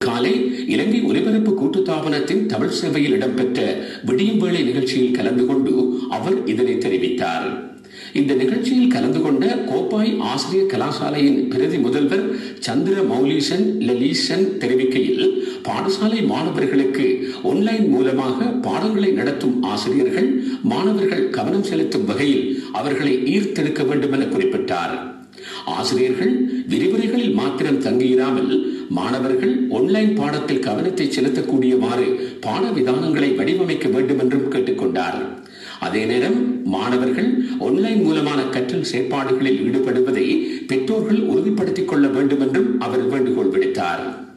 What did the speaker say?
காலை இலங்கை ஒலிபரப்பு கூட்டுத்தாபனத்தின் தமிழ் சேவையில் இடம்பெற்ற விடியும் வேளை நிகழ்ச்சியில் கலந்து கொண்டு அவர் இதனை தெரிவித்தார் இந்த நிகழ்ச்சியில் கலந்து கொண்ட கோப்பாய் ஆசிரியர் கலாசாலையின் பிரதி முதல்வர் சந்திர மௌலீசன் லலீசன் தெரிவிக்கையில் பாடசாலை மாணவர்களுக்கு ஒன்லைன் மூலமாக பாடங்களை நடத்தும் ஆசிரியர்கள் மாணவர்கள் கவனம் செலுத்தும் வகையில் அவர்களை ஈர்த்தெடுக்க வேண்டும் என குறிப்பிட்டார் ஆசிரியர்கள் விரிவுரைகளில் மாத்திரம் தங்கியிராமல் மாணவர்கள் ஒன்லைன் பாடத்தில் கவனத்தை செலுத்தக்கூடியவாறு பாட விதானங்களை வடிவமைக்க வேண்டும் என்றும் கேட்டுக்கொண்டார் அதே நேரம் மாணவர்கள் ஒன்லைன் மூலமான கற்றல் செயற்பாடுகளில் ஈடுபடுவதை பெற்றோர்கள் உறுதிப்படுத்திக் கொள்ள வேண்டும் என்றும் அவர் வேண்டுகோள் விடுத்தார்